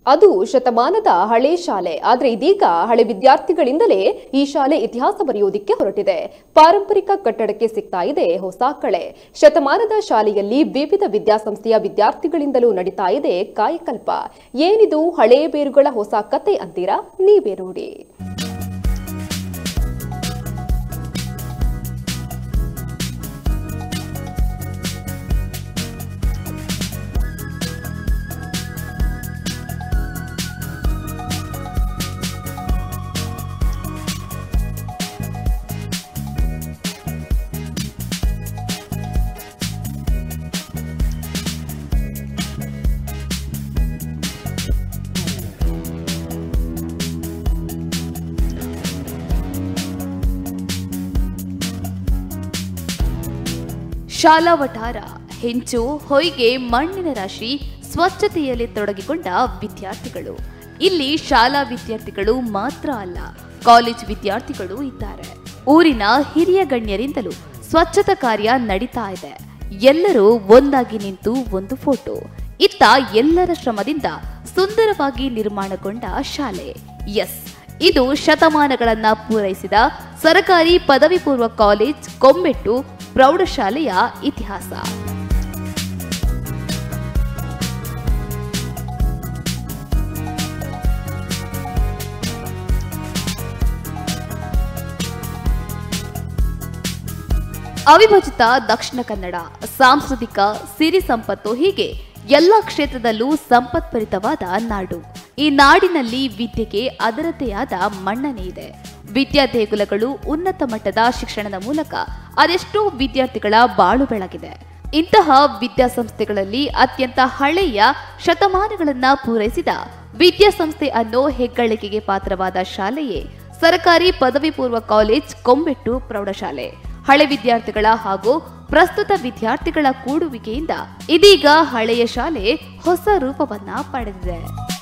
ಅದು ಶತಮಾನದ ಹಳೆ ಶಾಲೆ ಆದ್ರೆ ಇದೀಗ ಹಳೆ ವಿದ್ಯಾರ್ಥಿಗಳಿಂದಲೇ ಈ ಶಾಲೆ ಇತಿಹಾಸ ಬರೆಯೋದಿಕ್ಕೆ ಹೊರಟಿದೆ ಪಾರಂಪರಿಕ ಕಟ್ಟಡಕ್ಕೆ ಸಿಗ್ತಾ ಇದೆ ಹೊಸ ಕಳೆ ಶತಮಾನದ ಶಾಲೆಯಲ್ಲಿ ವಿವಿಧ ವಿದ್ಯಾಸಂಸ್ಥೆಯ ವಿದ್ಯಾರ್ಥಿಗಳಿಂದಲೂ ನಡೀತಾ ಇದೆ ಕಾಯಕಲ್ಪ ಏನಿದು ಹಳೆ ಬೇರುಗಳ ಹೊಸ ಕತೆ ಅಂತೀರಾ ನೀವೇ ನೋಡಿ ಶಾಲಾ ವಠಾರ ಹೆಂಚು ಹೊಯ್ಗೆ ಮಣ್ಣಿನ ರಾಶಿ ಸ್ವಚ್ಛತೆಯಲ್ಲಿ ತೊಡಗಿಕೊಂಡ ವಿದ್ಯಾರ್ಥಿಗಳು ಇಲ್ಲಿ ಶಾಲಾ ವಿದ್ಯಾರ್ಥಿಗಳು ಮಾತ್ರ ಅಲ್ಲ ಕಾಲೇಜ್ ವಿದ್ಯಾರ್ಥಿಗಳು ಇದ್ದಾರೆ ಊರಿನ ಹಿರಿಯ ಗಣ್ಯರಿಂದಲೂ ಸ್ವಚ್ಛತಾ ಕಾರ್ಯ ನಡೀತಾ ಇದೆ ಎಲ್ಲರೂ ಒಂದಾಗಿ ನಿಂತು ಒಂದು ಫೋಟೋ ಇತ್ತ ಎಲ್ಲರ ಶ್ರಮದಿಂದ ಸುಂದರವಾಗಿ ನಿರ್ಮಾಣಗೊಂಡ ಶಾಲೆ ಎಸ್ ಇದು ಶತಮಾನಗಳನ್ನ ಪೂರೈಸಿದ ಸರಕಾರಿ ಪದವಿ ಪೂರ್ವ ಕಾಲೇಜ್ ಕೊಮ್ಮೆಟ್ಟು ಪ್ರೌಢಶಾಲೆಯ ಇತಿಹಾಸ ಅವಿಭಜಿತ ದಕ್ಷಿಣ ಕನ್ನಡ ಸಾಂಸ್ಕೃತಿಕ ಸಿರಿ ಸಂಪತ್ತು ಹೀಗೆ ಎಲ್ಲ ಕ್ಷೇತ್ರದಲ್ಲೂ ಸಂಪತ್ಭರಿತವಾದ ನಾಡು ಈ ನಾಡಿನಲ್ಲಿ ವಿದ್ಯೆಗೆ ಅದರದ್ದೇ ಆದ ಮನ್ನಣೆ ಇದೆ ವಿದ್ಯಾ ದೇಗುಲಗಳು ಉನ್ನತ ಮಟ್ಟದ ಶಿಕ್ಷಣದ ಮೂಲಕ ಅದೆಷ್ಟೋ ವಿದ್ಯಾರ್ಥಿಗಳ ಬಾಳು ಬೆಳಗಿದೆ ಇಂತಹ ವಿದ್ಯಾಸಂಸ್ಥೆಗಳಲ್ಲಿ ಅತ್ಯಂತ ಹಳೆಯ ಶತಮಾನಗಳನ್ನ ಪೂರೈಸಿದ ವಿದ್ಯಾಸಂಸ್ಥೆ ಅನ್ನೋ ಹೆಗ್ಗಳಿಕೆಗೆ ಪಾತ್ರವಾದ ಶಾಲೆಯೇ ಸರ್ಕಾರಿ ಪದವಿ ಪೂರ್ವ ಕಾಲೇಜ್ ಕೊಂಬೆಟ್ಟು ಪ್ರೌಢಶಾಲೆ ಹಳೆ ವಿದ್ಯಾರ್ಥಿಗಳ ಹಾಗೂ ಪ್ರಸ್ತುತ ವಿದ್ಯಾರ್ಥಿಗಳ ಕೂಡುವಿಕೆಯಿಂದ ಇದೀಗ ಹಳೆಯ ಶಾಲೆ ಹೊಸ ರೂಪವನ್ನ ಪಡೆದಿದೆ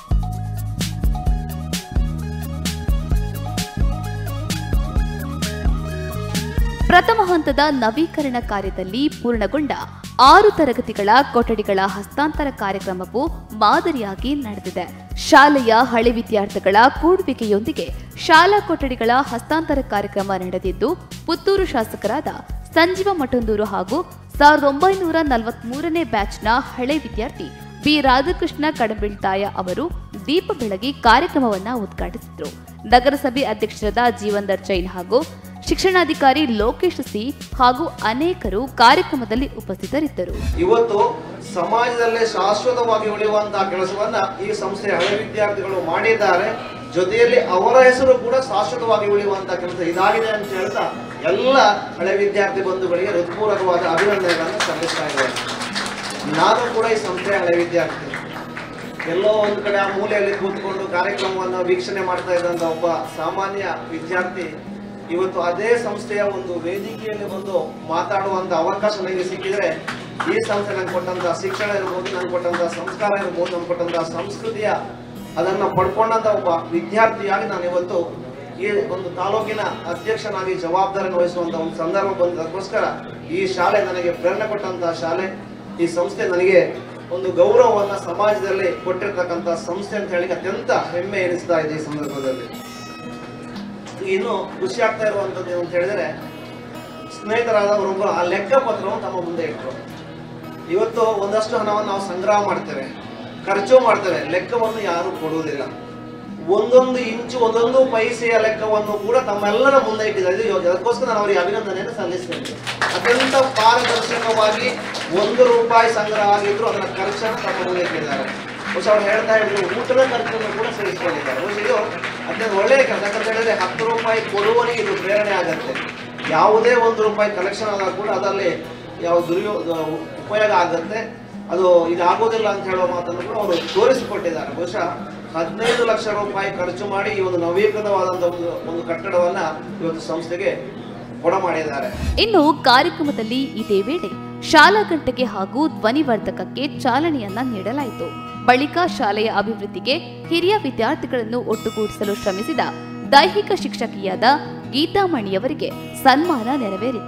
ಪ್ರಥಮ ಹಂತದ ನವೀಕರಣ ಕಾರ್ಯದಲ್ಲಿ ಪೂರ್ಣಗೊಂಡ ಆರು ತರಗತಿಗಳ ಕೊಠಡಿಗಳ ಹಸ್ತಾಂತರ ಕಾರ್ಯಕ್ರಮವು ಮಾದರಿಯಾಗಿ ನಡೆದಿದೆ ಶಾಲೆಯ ಹಳೆ ವಿದ್ಯಾರ್ಥಿಗಳ ಕೂಡುವಿಕೆಯೊಂದಿಗೆ ಶಾಲಾ ಕೊಠಡಿಗಳ ಹಸ್ತಾಂತರ ಕಾರ್ಯಕ್ರಮ ನಡೆದಿದ್ದು ಪುತ್ತೂರು ಶಾಸಕರಾದ ಸಂಜೀವ ಮಠಂದೂರು ಹಾಗೂ ಸಾವಿರದ ಒಂಬೈನೂರ ನಲವತ್ಮೂರನೇ ಬ್ಯಾಚ್ನ ಹಳೆ ವಿದ್ಯಾರ್ಥಿ ಬಿ ರಾಧಾಕೃಷ್ಣ ಕಡಂಬಿಳ್ತಾಯ ಅವರು ದೀಪ ಬೆಳಗಿ ಕಾರ್ಯಕ್ರಮವನ್ನ ಉದ್ಘಾಟಿಸಿದರು ನಗರಸಭೆ ಅಧ್ಯಕ್ಷರಾದ ಜೀವಂದರ್ ಜೈನ್ ಹಾಗೂ ಶಿಕ್ಷಣಾಧಿಕಾರಿ ಲೋಕೇಶ್ ಸಿ ಹಾಗೂ ಅನೇಕರು ಕಾರ್ಯಕ್ರಮದಲ್ಲಿ ಉಪಸ್ಥಿತರಿದ್ದರು ಇವತ್ತು ಸಮಾಜದಲ್ಲೇ ಶಾಶ್ವತವಾಗಿ ಉಳಿಯುವಂತಹ ಕೆಲಸವನ್ನ ಈ ಸಂಸ್ಥೆಯ ಹಳೆ ವಿದ್ಯಾರ್ಥಿಗಳು ಮಾಡಿದ್ದಾರೆ ಜೊತೆಯಲ್ಲಿ ಅವರ ಹೆಸರು ಕೂಡ ಶಾಶ್ವತವಾಗಿ ಉಳಿಯುವಂತಹ ಕೆಲಸ ಇದಾಗಿದೆ ಅಂತ ಹೇಳ್ತಾ ಎಲ್ಲ ಹಳೆ ವಿದ್ಯಾರ್ಥಿ ಬಂಧುಗಳಿಗೆ ಹೃತ್ಪೂರ್ವಕವಾದ ಅಭಿನಂದನೆಗಳನ್ನು ಸಲ್ಲಿಸ್ತಾ ಇದ್ದೇನೆ ನಾನು ಕೂಡ ಈ ಸಂಸ್ಥೆಯ ಹಳೆ ವಿದ್ಯಾರ್ಥಿ ಎಲ್ಲೋ ಒಂದು ಕಡೆ ಆ ಮೂಲೆಯಲ್ಲಿ ಕೂತ್ಕೊಂಡು ಕಾರ್ಯಕ್ರಮವನ್ನು ವೀಕ್ಷಣೆ ಮಾಡ್ತಾ ಇದ್ದಂತ ಒಬ್ಬ ಸಾಮಾನ್ಯ ವಿದ್ಯಾರ್ಥಿ ಇವತ್ತು ಅದೇ ಸಂಸ್ಥೆಯ ಒಂದು ವೇದಿಕೆಯಲ್ಲಿ ಬಂದು ಮಾತಾಡುವಂತ ಅವಕಾಶ ನನಗೆ ಸಿಕ್ಕಿದ್ರೆ ಈ ಸಂಸ್ಥೆ ನಂಗೆ ಕೊಟ್ಟಂತ ಶಿಕ್ಷಣ ಇರ್ಬೋದು ನಂಗೆ ಕೊಟ್ಟಂತ ಸಂಸ್ಕಾರ ಇರ್ಬೋದು ನಂಗೆ ಕೊಟ್ಟಂತ ಸಂಸ್ಕೃತಿಯ ಅದನ್ನ ಪಡ್ಕೊಂಡಂತ ಒಬ್ಬ ವಿದ್ಯಾರ್ಥಿಯಾಗಿ ನಾನು ಇವತ್ತು ಈ ಒಂದು ತಾಲೂಕಿನ ಅಧ್ಯಕ್ಷನಾಗಿ ಜವಾಬ್ದಾರಿಯನ್ನು ವಹಿಸುವಂತ ಒಂದು ಸಂದರ್ಭ ಬಂದದಕ್ಕೋಸ್ಕರ ಈ ಶಾಲೆ ನನಗೆ ಪ್ರೇರಣೆ ಕೊಟ್ಟಂತಹ ಶಾಲೆ ಈ ಸಂಸ್ಥೆ ನನಗೆ ಒಂದು ಗೌರವವನ್ನ ಸಮಾಜದಲ್ಲಿ ಕೊಟ್ಟಿರ್ತಕ್ಕಂಥ ಸಂಸ್ಥೆ ಅಂತ ಹೇಳಿ ಅತ್ಯಂತ ಹೆಮ್ಮೆ ಎನಿಸ್ತಾ ಇದೆ ಈ ಸಂದರ್ಭದಲ್ಲಿ ಇನ್ನು ಖುಷಿ ಆಗ್ತಾ ಇರುವಂತದ್ದು ಏನು ಅಂತ ಹೇಳಿದ್ರೆ ಸ್ನೇಹಿತರಾದವರೊಬ್ಬರು ಆ ಲೆಕ್ಕ ಪತ್ರವನ್ನು ತಮ್ಮ ಮುಂದೆ ಇಟ್ಟರು ಇವತ್ತು ಒಂದಷ್ಟು ಹಣವನ್ನು ನಾವು ಸಂಗ್ರಹ ಮಾಡ್ತೇವೆ ಖರ್ಚು ಮಾಡ್ತೇವೆ ಲೆಕ್ಕವನ್ನು ಯಾರು ಕೊಡುವುದಿಲ್ಲ ಒಂದೊಂದು ಇಂಚು ಒಂದೊಂದು ಪೈಸೆಯ ಲೆಕ್ಕವನ್ನು ಕೂಡ ತಮ್ಮೆಲ್ಲರ ಮುಂದೆ ಇಟ್ಟಿದ್ದಾರೆ ಇದು ಅದಕ್ಕೋಸ್ಕರ ನಾನು ಅವರಿಗೆ ಅಭಿನಂದನೆಯನ್ನು ಸಲ್ಲಿಸ್ತೇನೆ ಅತ್ಯಂತ ಪಾರದರ್ಶಕವಾಗಿ ಒಂದು ರೂಪಾಯಿ ಸಂಗ್ರಹ ಆಗಿದ್ರು ಅದರ ಖರ್ಚನ್ನು ತಮ್ಮ ಮುಂದೆ ಇಟ್ಟಿದ್ದಾರೆ ಬಹುಶಃ ಅವ್ರು ಹೇಳ್ತಾ ಇದ್ರು ಊಟದ ಖರ್ಚನ್ನು ಕೂಡ ಸೇರಿಸ್ಕೊಂಡಿದ್ದಾರೆ ಬಹುಶಃ ಇದು ಅತ್ಯಂತ ಒಳ್ಳೆಯ ಕೆಲಸ ಯಾಕಂತ ಹೇಳಿದ್ರೆ ಹತ್ತು ರೂಪಾಯಿ ಕೊಡುವವನಿಗೆ ಇದು ಪ್ರೇರಣೆ ಆಗುತ್ತೆ ಯಾವುದೇ ಒಂದು ರೂಪಾಯಿ ಕಲೆಕ್ಷನ್ ಆದಾಗ ಕೂಡ ಅದರಲ್ಲಿ ಯಾವ ದುರ್ಯೋ ಉಪಯೋಗ ಆಗುತ್ತೆ ಅದು ಇದಾಗೋದಿಲ್ಲ ಅಂತ ಹೇಳುವ ಮಾತನ್ನು ಕೂಡ ಅವರು ತೋರಿಸಿಕೊಟ್ಟಿದ್ದಾರೆ ಬಹುಶಃ ಹದಿನೈದು ಲಕ್ಷ ರೂಪಾಯಿ ಖರ್ಚು ಮಾಡಿ ಈ ಒಂದು ನವೀಕೃತವಾದಂತಹ ಒಂದು ಒಂದು ಕಟ್ಟಡವನ್ನ ಇವತ್ತು ಸಂಸ್ಥೆಗೆ ಕೊಡ ಮಾಡಿದ್ದಾರೆ ಇನ್ನು ಕಾರ್ಯಕ್ರಮದಲ್ಲಿ ಇದೇ ವೇಳೆ ಶಾಲಾ ಗಂಟೆಗೆ ಹಾಗೂ ಧ್ವನಿವರ್ಧಕಕ್ಕೆ ಚಾಲನೆಯನ್ನ ನೀಡಲಾಯಿತು ಬಳಿಕ ಶಾಲೆಯ ಅಭಿವೃದ್ಧಿಗೆ ಹಿರಿಯ ವಿದ್ಯಾರ್ಥಿಗಳನ್ನು ಒಟ್ಟುಗೂಡಿಸಲು ಶ್ರಮಿಸಿದ ದೈಹಿಕ ಶಿಕ್ಷಕಿಯಾದ ಗೀತಾಮಣಿಯವರಿಗೆ ಸನ್ಮಾನ ನೆರವೇರಿತು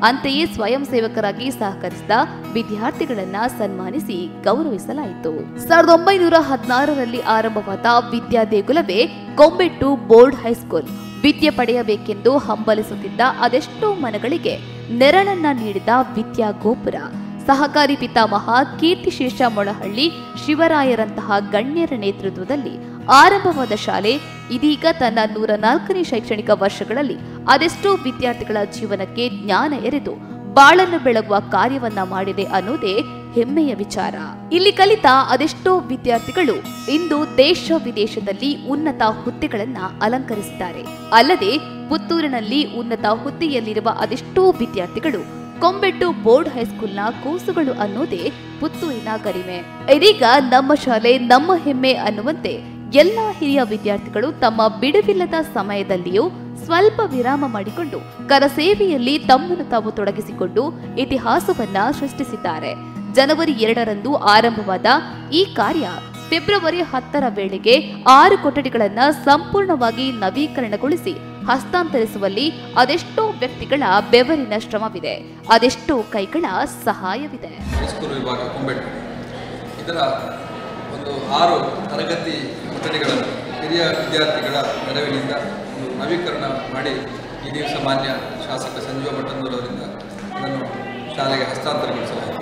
ಅಂತೆಯೇ ಸ್ವಯಂ ಸೇವಕರಾಗಿ ಸಹಕರಿಸಿದ ವಿದ್ಯಾರ್ಥಿಗಳನ್ನ ಸನ್ಮಾನಿಸಿ ಗೌರವಿಸಲಾಯಿತು ಸಾವಿರದ ಒಂಬೈನೂರ ಹದಿನಾರರಲ್ಲಿ ಆರಂಭವಾದ ವಿದ್ಯಾ ದೇಗುಲವೇ ಕೊಂಬೆಟ್ಟು ಬೋರ್ಡ್ ಹೈಸ್ಕೂಲ್ ವಿದ್ಯೆ ಪಡೆಯಬೇಕೆಂದು ಹಂಬಲಿಸುತ್ತಿದ್ದ ಅದೆಷ್ಟೋ ಮನಗಳಿಗೆ ನೆರಳನ್ನ ನೀಡಿದ ವಿದ್ಯಾ ಗೋಪುರ ಸಹಕಾರಿ ಪಿತಾಮಹ ಕೀರ್ತಿಶೇಷ ಮೊಳಹಳ್ಳಿ ಶಿವರಾಯರಂತಹ ಗಣ್ಯರ ನೇತೃತ್ವದಲ್ಲಿ ಆರಂಭವಾದ ಶಾಲೆ ಇದೀಗ ತನ್ನ ನೂರ ನಾಲ್ಕನೇ ಶೈಕ್ಷಣಿಕ ವರ್ಷಗಳಲ್ಲಿ ಅದೆಷ್ಟೋ ವಿದ್ಯಾರ್ಥಿಗಳ ಜೀವನಕ್ಕೆ ಜ್ಞಾನ ಎರೆದು ಬಾಳನ್ನು ಬೆಳಗುವ ಕಾರ್ಯವನ್ನ ಮಾಡಿದೆ ಅನ್ನೋದೇ ಹೆಮ್ಮೆಯ ವಿಚಾರ ಇಲ್ಲಿ ಕಲಿತ ಅದೆಷ್ಟೋ ವಿದ್ಯಾರ್ಥಿಗಳು ಇಂದು ದೇಶ ವಿದೇಶದಲ್ಲಿ ಉನ್ನತ ಹುದ್ದೆಗಳನ್ನ ಅಲಂಕರಿಸಿದ್ದಾರೆ ಅಲ್ಲದೆ ಪುತ್ತೂರಿನಲ್ಲಿ ಉನ್ನತ ಹುದ್ದೆಯಲ್ಲಿರುವ ಅದೆಷ್ಟೋ ವಿದ್ಯಾರ್ಥಿಗಳು ಕೊಂಬೆಟ್ಟು ಬೋರ್ಡ್ ಹೈಸ್ಕೂಲ್ನ ಕೂಸುಗಳು ಅನ್ನೋದೇ ಪುತ್ತೂರಿನ ಗರಿಮೆ ಇದೀಗ ನಮ್ಮ ಶಾಲೆ ನಮ್ಮ ಹೆಮ್ಮೆ ಅನ್ನುವಂತೆ ಎಲ್ಲಾ ಹಿರಿಯ ವಿದ್ಯಾರ್ಥಿಗಳು ತಮ್ಮ ಬಿಡುವಿಲ್ಲದ ಸಮಯದಲ್ಲಿಯೂ ಸ್ವಲ್ಪ ವಿರಾಮ ಮಾಡಿಕೊಂಡು ಕರಸೇವೆಯಲ್ಲಿ ತಮ್ಮನ್ನು ತಾವು ತೊಡಗಿಸಿಕೊಂಡು ಇತಿಹಾಸವನ್ನ ಸೃಷ್ಟಿಸಿದ್ದಾರೆ ಜನವರಿ ಎರಡರಂದು ಆರಂಭವಾದ ಈ ಕಾರ್ಯ ಫೆಬ್ರವರಿ ಹತ್ತರ ವೇಳೆಗೆ ಆರು ಕೊಠಡಿಗಳನ್ನ ಸಂಪೂರ್ಣವಾಗಿ ನವೀಕರಣಗೊಳಿಸಿ ಹಸ್ತಾಂತರಿಸುವಲ್ಲಿ ಅದೆಷ್ಟೋ ವ್ಯಕ್ತಿಗಳ ಬೆವರಿನ ಶ್ರಮವಿದೆ ಅದೆಷ್ಟೋ ಕೈಗಳ ಸಹಾಯವಿದೆ ಹೈಸ್ಕೂಲ್ ವಿಭಾಗ ಕೊಂಬೆಟ್ಟು ಇದರ ಒಂದು ಆರು ತರಗತಿ ಕೊಠಡಿಗಳನ್ನು ಹಿರಿಯ ವಿದ್ಯಾರ್ಥಿಗಳ ನೆರವಿನಿಂದ ಒಂದು ನವೀಕರಣ ಮಾಡಿ ಈ ದಿವಸ ಮಾನ್ಯ ಶಾಸಕ ಸಂಜೀವ ಭಟ್ಟಂದೂರವರಿಂದ ಅದನ್ನು ಶಾಲೆಗೆ ಹಸ್ತಾಂತರಗೊಳಿಸಲಾಯಿತು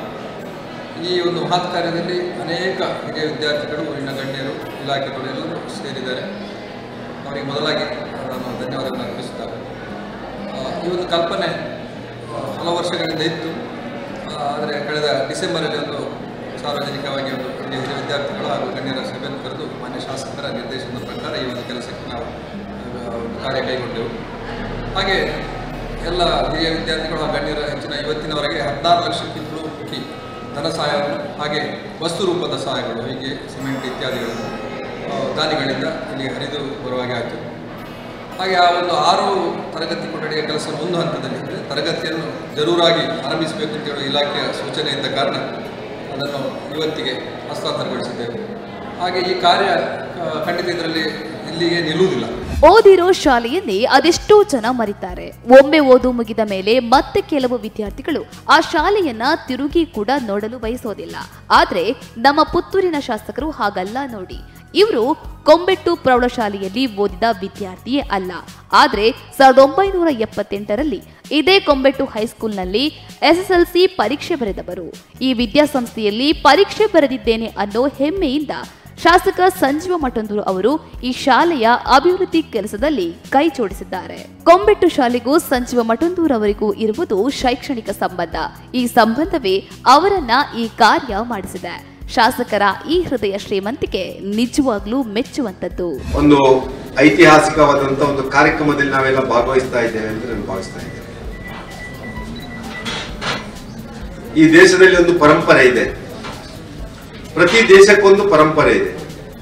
ಈ ಒಂದು ಮಹತ್ ಕಾರ್ಯದಲ್ಲಿ ಅನೇಕ ಹಿರಿಯ ವಿದ್ಯಾರ್ಥಿಗಳು ಊರಿನ ಗಣ್ಯರು ಇಲಾಖೆಗಳು ಎಲ್ಲರೂ ಸೇರಿದ್ದಾರೆ ಅವರಿಗೆ ಮೊದಲಾಗಿ ನಾನು ಧನ್ಯವಾದಗಳನ್ನು ಅರ್ಪಿಸುತ್ತಾರೆ ಆ, ಈ ಒಂದು ಕಲ್ಪನೆ ಆ, ಹಲವು ವರ್ಷಗಳಿಂದ ಇತ್ತು ಆದರೆ ಕಳೆದ ಡಿಸೆಂಬರಲ್ಲಿ ಒಂದು ಸಾರ್ವಜನಿಕವಾಗಿ ಒಂದು ಹಿರಿಯ ಹಿರಿಯ ವಿದ್ಯಾರ್ಥಿಗಳು ಹಾಗೂ ಗಣ್ಯರ ಸಭೆಯನ್ನು ಕರೆದು ಮಾನ್ಯ ಶಾಸಕರ ನಿರ್ದೇಶನದ ಪ್ರಕಾರ ಈ ಒಂದು ಕೆಲಸಕ್ಕೆ ನಾವು ಆ, ಒಂದು ಕಾರ್ಯ ಕೈಗೊಂಡೆವು ಹಾಗೆ ಎಲ್ಲ ಹಿರಿಯ ವಿದ್ಯಾರ್ಥಿಗಳು ಹಾಗೂ ಗಣ್ಯರ ಹೆಚ್ಚಿನ ಇವತ್ತಿನವರೆಗೆ ಹದಿನಾರು ಲಕ್ಷಕ್ಕಿಂತಲೂ ಮುಖಿ ಧನ ಸಹಾಯವನ್ನು ಹಾಗೆ ವಸ್ತು ರೂಪದ ಸಹಾಯಗಳು ಹೀಗೆ ಸಿಮೆಂಟ್ ಇತ್ಯಾದಿಗಳನ್ನು ಆ, ದಾನಿಗಳಿಂದ ಇಲ್ಲಿ ಹರಿದು ಬರುವಾಗೆ ಆಯಿತು ಹಾಗೆ ಆ ಒಂದು ಆರು ತರಗತಿ ಕೊಠಡಿಯ ಕೆಲಸ ಒಂದು ಹಂತದಲ್ಲಿ ಅಂದರೆ ತರಗತಿಯನ್ನು ಜರೂರಾಗಿ ಆರಂಭಿಸಬೇಕು ಅಂತ ಹೇಳುವ ಇಲಾಖೆಯ ಸೂಚನೆ ಇದ್ದ ಕಾರಣ ಅದನ್ನು ಇವತ್ತಿಗೆ ಹಸ್ತಾಂತರಗೊಳಿಸಿದ್ದೇವೆ ಹಾಗೆ ಈ ಕಾರ್ಯ ಆ, ಖಂಡಿತ ಇದರಲ್ಲಿ ಇಲ್ಲಿಗೆ ನಿಲ್ಲುವುದಿಲ್ಲ ಓದಿರೋ ಶಾಲೆಯನ್ನೇ ಅದೆಷ್ಟೋ ಜನ ಮರಿತಾರೆ ಒಮ್ಮೆ ಓದು ಮುಗಿದ ಮೇಲೆ ಮತ್ತೆ ಕೆಲವು ವಿದ್ಯಾರ್ಥಿಗಳು ಆ ಶಾಲೆಯನ್ನ ತಿರುಗಿ ಕೂಡ ನೋಡಲು ಬಯಸೋದಿಲ್ಲ ಆದ್ರೆ ನಮ್ಮ ಪುತ್ತೂರಿನ ಶಾಸಕರು ಹಾಗಲ್ಲ ನೋಡಿ ಇವರು ಕೊಂಬೆಟ್ಟು ಪ್ರೌಢಶಾಲೆಯಲ್ಲಿ ಓದಿದ ವಿದ್ಯಾರ್ಥಿಯೇ ಅಲ್ಲ ಆದ್ರೆ ಸಾವಿರದ ಒಂಬೈನೂರ ಎಪ್ಪತ್ತೆಂಟರಲ್ಲಿ ಇದೇ ಕೊಂಬೆಟ್ಟು ಹೈಸ್ಕೂಲ್ನಲ್ಲಿ ಎಸ್ಎಸ್ಎಲ್ಸಿ ಪರೀಕ್ಷೆ ಬರೆದವರು ಈ ವಿದ್ಯಾಸಂಸ್ಥೆಯಲ್ಲಿ ಪರೀಕ್ಷೆ ಬರೆದಿದ್ದೇನೆ ಅನ್ನೋ ಹೆಮ್ಮೆಯಿಂದ ಶಾಸಕ ಸಂಜೀವ ಮಠಂದೂರು ಅವರು ಈ ಶಾಲೆಯ ಅಭಿವೃದ್ಧಿ ಕೆಲಸದಲ್ಲಿ ಕೈ ಜೋಡಿಸಿದ್ದಾರೆ ಕೊಂಬೆಟ್ಟು ಶಾಲೆಗೂ ಸಂಜೀವ ಮಠಂದೂರು ಅವರಿಗೂ ಇರುವುದು ಶೈಕ್ಷಣಿಕ ಸಂಬಂಧ ಈ ಸಂಬಂಧವೇ ಅವರನ್ನ ಈ ಕಾರ್ಯ ಮಾಡಿಸಿದೆ ಶಾಸಕರ ಈ ಹೃದಯ ಶ್ರೀಮಂತಿಕೆ ನಿಜವಾಗ್ಲೂ ಮೆಚ್ಚುವಂತದ್ದು ಒಂದು ಐತಿಹಾಸಿಕವಾದಂಥ ಒಂದು ಕಾರ್ಯಕ್ರಮದಲ್ಲಿ ನಾವೆಲ್ಲ ಭಾಗವಹಿಸ್ತಾ ಇದ್ದೇವೆ ಅಂತ ನಾನು ಭಾವಿಸ್ತಾ ಇದ್ದೇನೆ ಈ ದೇಶದಲ್ಲಿ ಒಂದು ಪರಂಪರೆ ಇದೆ ಪ್ರತಿ ದೇಶಕ್ಕೊಂದು ಪರಂಪರೆ ಇದೆ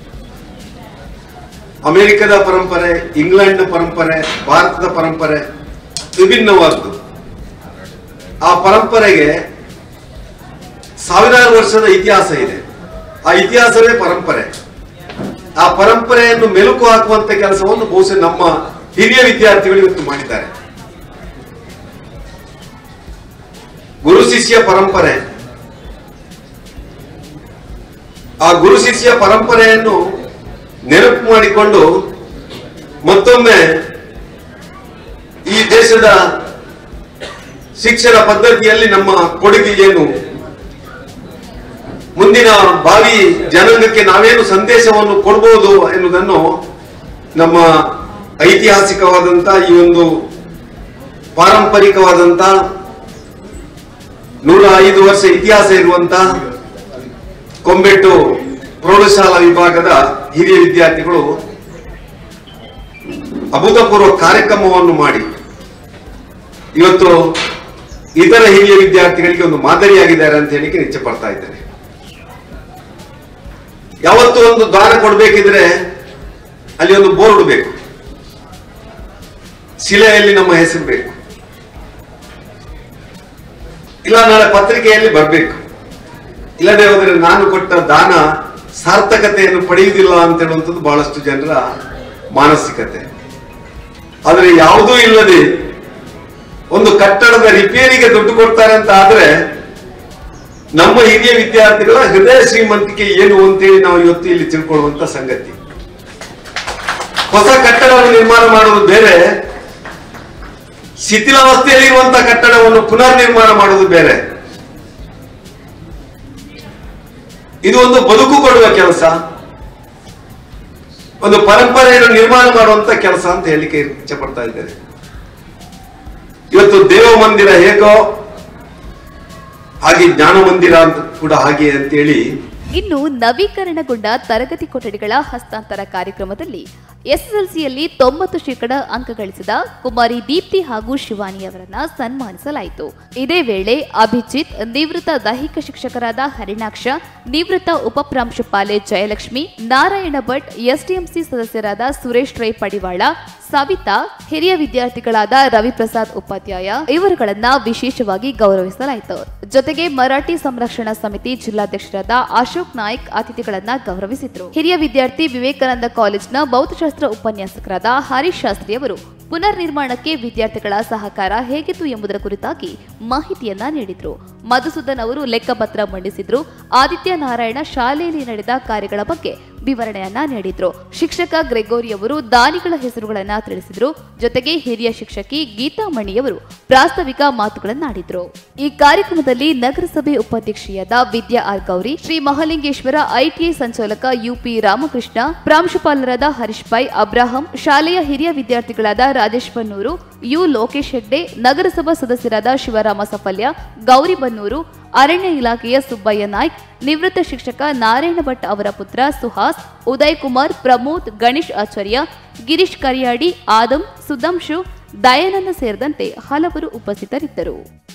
ಅಮೆರಿಕದ ಪರಂಪರೆ ಇಂಗ್ಲೆಂಡ್ನ ಪರಂಪರೆ ಭಾರತದ ಪರಂಪರೆ ವಿಭಿನ್ನವಾದ್ದು ಆ ಪರಂಪರೆಗೆ ಸಾವಿರಾರು ವರ್ಷದ ಇತಿಹಾಸ ಇದೆ ಆ ಇತಿಹಾಸವೇ ಪರಂಪರೆ ಆ ಪರಂಪರೆಯನ್ನು ಮೆಲುಕು ಹಾಕುವಂತ ಕೆಲಸವನ್ನು ಬಹುಶಃ ನಮ್ಮ ಹಿರಿಯ ವಿದ್ಯಾರ್ಥಿಗಳು ಇವತ್ತು ಮಾಡಿದ್ದಾರೆ ಗುರು ಶಿಷ್ಯ ಪರಂಪರೆ ಆ ಗುರು ಶಿಷ್ಯ ಪರಂಪರೆಯನ್ನು ನೆನಪು ಮಾಡಿಕೊಂಡು ಮತ್ತೊಮ್ಮೆ ಈ ದೇಶದ ಶಿಕ್ಷಣ ಪದ್ಧತಿಯಲ್ಲಿ ನಮ್ಮ ಕೊಡುಗೆ ಏನು ಮುಂದಿನ ಭಾವಿ ಜನಾಂಗಕ್ಕೆ ನಾವೇನು ಸಂದೇಶವನ್ನು ಕೊಡ್ಬೋದು ಎನ್ನುವುದನ್ನು ನಮ್ಮ ಐತಿಹಾಸಿಕವಾದಂತ ಈ ಒಂದು ಪಾರಂಪರಿಕವಾದಂತ ನೂರ ಐದು ವರ್ಷ ಇತಿಹಾಸ ಇರುವಂತ ಕೊಂಬೆಟ್ಟು ಪ್ರೌಢಶಾಲಾ ವಿಭಾಗದ ಹಿರಿಯ ವಿದ್ಯಾರ್ಥಿಗಳು ಅಭೂತಪೂರ್ವ ಕಾರ್ಯಕ್ರಮವನ್ನು ಮಾಡಿ ಇವತ್ತು ಇತರ ಹಿರಿಯ ವಿದ್ಯಾರ್ಥಿಗಳಿಗೆ ಒಂದು ಮಾದರಿಯಾಗಿದ್ದಾರೆ ಅಂತ ಹೇಳಿಕ್ಕೆ ಇಚ್ಛೆ ಪಡ್ತಾ ಇದ್ದೇನೆ ಯಾವತ್ತು ಒಂದು ದಾನ ಕೊಡಬೇಕಿದ್ರೆ ಅಲ್ಲಿ ಒಂದು ಬೋರ್ಡ್ ಬೇಕು ಶಿಲೆಯಲ್ಲಿ ನಮ್ಮ ಹೆಸರು ಬೇಕು ಇಲ್ಲ ನಾಳೆ ಪತ್ರಿಕೆಯಲ್ಲಿ ಬರಬೇಕು ಇಲ್ಲದೆ ಹೋದರೆ ನಾನು ಕೊಟ್ಟ ದಾನ ಸಾರ್ಥಕತೆಯನ್ನು ಪಡೆಯುವುದಿಲ್ಲ ಅಂತ ಹೇಳುವಂಥದ್ದು ಬಹಳಷ್ಟು ಜನರ ಮಾನಸಿಕತೆ ಆದರೆ ಯಾವುದೂ ಇಲ್ಲದೆ ಒಂದು ಕಟ್ಟಡದ ರಿಪೇರಿಗೆ ದುಡ್ಡು ಕೊಡ್ತಾರೆ ಅಂತ ಆದ್ರೆ ನಮ್ಮ ಹಿರಿಯ ವಿದ್ಯಾರ್ಥಿಗಳ ಹೃದಯ ಶ್ರೀಮಂತಿಕೆ ಏನು ಅಂತೇಳಿ ನಾವು ಇವತ್ತು ಇಲ್ಲಿ ತಿಳ್ಕೊಳ್ಳುವಂತ ಸಂಗತಿ ಹೊಸ ಕಟ್ಟಡವನ್ನು ನಿರ್ಮಾಣ ಮಾಡುವುದು ಬೇರೆ ಶಿಥಿಲಾವಸ್ಥೆಯಲ್ಲಿರುವಂತಹ ಕಟ್ಟಡವನ್ನು ಪುನರ್ ನಿರ್ಮಾಣ ಮಾಡುವುದು ಬೇರೆ ಇದು ಒಂದು ಬದುಕು ಕೊಡುವ ಕೆಲಸ ಒಂದು ಪರಂಪರೆಯನ್ನು ನಿರ್ಮಾಣ ಮಾಡುವಂತ ಕೆಲಸ ಅಂತ ಹೇಳಿಕೆ ಇಚ್ಛೆ ಪಡ್ತಾ ಇದ್ದೇನೆ ಇವತ್ತು ದೇವ ಮಂದಿರ ಹೇಗೋ ಹಾಗೆ ಜ್ಞಾನ ಮಂದಿರ ಅಂತ ಕೂಡ ಹಾಗೆ ಅಂತೇಳಿ ಇನ್ನು ನವೀಕರಣಗೊಂಡ ತರಗತಿ ಕೊಠಡಿಗಳ ಹಸ್ತಾಂತರ ಕಾರ್ಯಕ್ರಮದಲ್ಲಿ ಎಸ್ಎಸ್ಎಲ್ಸಿಯಲ್ಲಿ ತೊಂಬತ್ತು ಶೇಕಡ ಅಂಕ ಗಳಿಸಿದ ಕುಮಾರಿ ದೀಪ್ತಿ ಹಾಗೂ ಶಿವಾನಿ ಅವರನ್ನ ಸನ್ಮಾನಿಸಲಾಯಿತು ಇದೇ ವೇಳೆ ಅಭಿಜಿತ್ ನಿವೃತ್ತ ದೈಹಿಕ ಶಿಕ್ಷಕರಾದ ಹರಿಣಾಕ್ಷ ನಿವೃತ್ತ ಉಪಪ್ರಾಂಶುಪಾಲೆ ಜಯಲಕ್ಷ್ಮಿ ನಾರಾಯಣ ಭಟ್ ಎಸ್ಡಿಎಂಸಿ ಸದಸ್ಯರಾದ ಸುರೇಶ್ ರೈ ಪಡಿವಾಳ ಸವಿತಾ ಹಿರಿಯ ವಿದ್ಯಾರ್ಥಿಗಳಾದ ರವಿಪ್ರಸಾದ್ ಉಪಾಧ್ಯಾಯ ಇವರುಗಳನ್ನ ವಿಶೇಷವಾಗಿ ಗೌರವಿಸಲಾಯಿತು ಜೊತೆಗೆ ಮರಾಠಿ ಸಂರಕ್ಷಣಾ ಸಮಿತಿ ಜಿಲ್ಲಾಧ್ಯಕ್ಷರಾದ ಅಶೋಕ್ ನಾಯ್ಕ್ ಅತಿಥಿಗಳನ್ನ ಗೌರವಿಸಿದ್ರು ಹಿರಿಯ ವಿದ್ಯಾರ್ಥಿ ವಿವೇಕಾನಂದ ಕಾಲೇಜ್ನ ಭೌತಶಾಸ್ತ್ರ ಉಪನ್ಯಾಸಕರಾದ ಹರೀಶ್ ಶಾಸ್ತ್ರಿ ಅವರು ಪುನರ್ ನಿರ್ಮಾಣಕ್ಕೆ ವಿದ್ಯಾರ್ಥಿಗಳ ಸಹಕಾರ ಹೇಗಿತ್ತು ಎಂಬುದರ ಕುರಿತಾಗಿ ಮಾಹಿತಿಯನ್ನ ನೀಡಿದ್ರು ಮಧುಸೂದನ್ ಅವರು ಲೆಕ್ಕಪತ್ರ ಮಂಡಿಸಿದ್ರು ಆದಿತ್ಯ ನಾರಾಯಣ ಶಾಲೆಯಲ್ಲಿ ನಡೆದ ಕಾರ್ಯಗಳ ಬಗ್ಗೆ ವಿವರಣೆಯನ್ನ ನೀಡಿದ್ರು ಶಿಕ್ಷಕ ಗ್ರೆಗೋರಿ ಅವರು ದಾನಿಗಳ ಹೆಸರುಗಳನ್ನ ತಿಳಿಸಿದ್ರು ಜೊತೆಗೆ ಹಿರಿಯ ಶಿಕ್ಷಕಿ ಗೀತಾಮಣಿಯವರು ಪ್ರಾಸ್ತಾವಿಕ ಮಾತುಗಳನ್ನಾಡಿದ್ರು ಈ ಕಾರ್ಯಕ್ರಮದಲ್ಲಿ ನಗರಸಭೆ ಉಪಾಧ್ಯಕ್ಷೆಯಾದ ವಿದ್ಯಾ ಆರ್ ಗೌರಿ ಶ್ರೀ ಮಹಾಲಿಂಗೇಶ್ವರ ಐಟಿಐ ಸಂಚಾಲಕ ಯುಪಿ ರಾಮಕೃಷ್ಣ ಪ್ರಾಂಶುಪಾಲರಾದ ಹರೀಶ್ ಪೈ ಅಬ್ರಾಹಂ ಶಾಲೆಯ ಹಿರಿಯ ವಿದ್ಯಾರ್ಥಿಗಳಾದ ರಾಜೇಶ್ ಬನ್ನೂರು ಯು ಲೋಕೇಶ್ ಹೆಗ್ಡೆ ನಗರಸಭಾ ಸದಸ್ಯರಾದ ಶಿವರಾಮ ಸಫಲ್ಯ ಗೌರಿ ಬನ್ನೂರು ಅರಣ್ಯ ಇಲಾಖೆಯ ಸುಬ್ಬಯ್ಯ ನಾಯ್ಕ್ ನಿವೃತ್ತ ಶಿಕ್ಷಕ ನಾರಾಯಣ ಭಟ್ ಅವರ ಪುತ್ರ ಸುಹಾಸ್ ಉದಯ್ ಕುಮಾರ್ ಪ್ರಮೋದ್ ಗಣೇಶ್ ಆಚಾರ್ಯ ಗಿರೀಶ್ ಕರಿಯಾಡಿ ಆದಂ ಸುಧಾಂಶು ದಯಾನಂದ ಸೇರಿದಂತೆ ಹಲವರು ಉಪಸ್ಥಿತರಿದ್ದರು